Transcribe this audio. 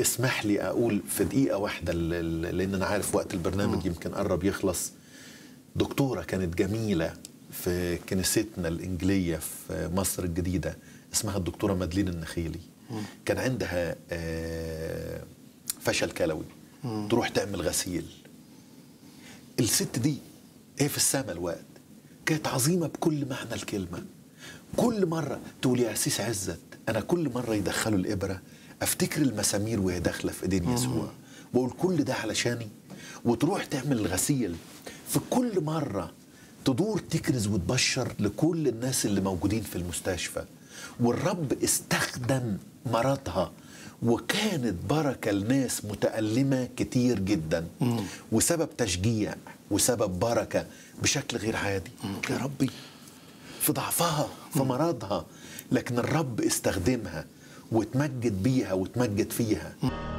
اسمح لي اقول في دقيقه واحده ل- ل- لان انا عارف وقت البرنامج يمكن قرب يخلص دكتوره كانت جميله في كنيستنا الانجيليه في مصر الجديده اسمها الدكتوره مدلين النخيلي كان عندها آه، فشل كلوي تروح تعمل غسيل الست دي هي في السما الوقت كانت عظيمة بكل معنى الكلمة كل مرة تقول يا أسيس عزت أنا كل مرة يدخلوا الإبرة أفتكر المسامير وهي داخلة في إيدين يسوع وأقول كل ده علشاني وتروح تعمل الغسيل في كل مرة تدور تكرز وتبشر لكل الناس اللي موجودين في المستشفى والرب استخدم مرضها وكانت بركة لناس متألمة كتير جدا وسبب تشجيع وسبب بركة بشكل غير عادي يا ربي في ضعفها في مرضها لكن الرب استخدمها وتمجد بيها وتمجد فيها